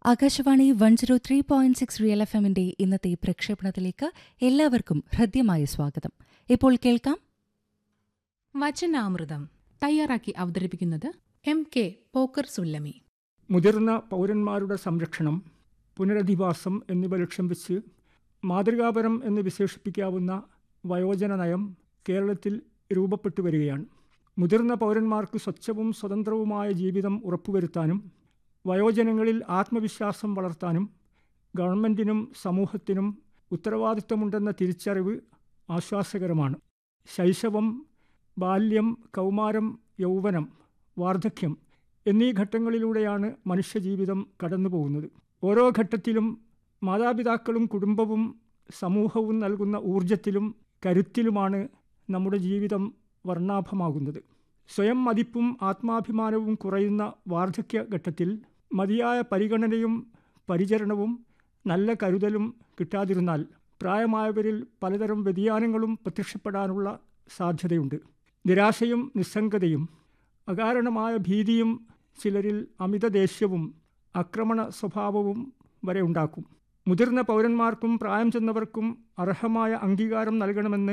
Akashvani one zero three point six real F എമ്മിന്റെ ഇന്നത്തെ പ്രക്ഷേപണത്തിലേക്ക് എല്ലാവർക്കും ഹൃദ്യമായ സ്വാഗതം ഇപ്പോൾ കേൾക്കാം വചനാമൃതം തയ്യാറാക്കി അവതരിപ്പിക്കുന്നത് എം കെ പോക്കർ സുല്ലമി മുതിർന്ന പൗരന്മാരുടെ സംരക്ഷണം പുനരധിവാസം എന്നിവ ലക്ഷ്യം വെച്ച് മാതൃകാപരം എന്ന് വിശേഷിപ്പിക്കാവുന്ന വയോജന നയം കേരളത്തിൽ രൂപപ്പെട്ടു വരികയാണ് മുതിർന്ന പൗരന്മാർക്ക് സ്വച്ഛവും സ്വതന്ത്രവുമായ ജീവിതം ഉറപ്പുവരുത്താനും വയോജനങ്ങളിൽ ആത്മവിശ്വാസം വളർത്താനും ഗവൺമെൻറ്റിനും സമൂഹത്തിനും ഉത്തരവാദിത്തമുണ്ടെന്ന തിരിച്ചറിവ് ആശ്വാസകരമാണ് ശൈശവം ബാല്യം കൗമാരം യൗവനം വാർദ്ധക്യം എന്നീ ഘട്ടങ്ങളിലൂടെയാണ് മനുഷ്യജീവിതം കടന്നുപോകുന്നത് ഓരോ ഘട്ടത്തിലും മാതാപിതാക്കളും കുടുംബവും സമൂഹവും നൽകുന്ന ഊർജത്തിലും കരുത്തിലുമാണ് നമ്മുടെ ജീവിതം വർണ്ണാഭമാകുന്നത് സ്വയം മതിപ്പും ആത്മാഭിമാനവും കുറയുന്ന വാർദ്ധക്യ ഘട്ടത്തിൽ മതിയായ പരിഗണനയും പരിചരണവും നല്ല കരുതലും കിട്ടാതിരുന്നാൽ പ്രായമായവരിൽ പലതരം വ്യതിയാനങ്ങളും പ്രത്യക്ഷപ്പെടാനുള്ള സാധ്യതയുണ്ട് നിരാശയും നിസ്സംഗതയും അകാരണമായ ഭീതിയും ചിലരിൽ അമിത ദേഷ്യവും ആക്രമണ സ്വഭാവവും വരെ ഉണ്ടാക്കും മുതിർന്ന പൗരന്മാർക്കും പ്രായം ചെന്നവർക്കും അർഹമായ അംഗീകാരം നൽകണമെന്ന്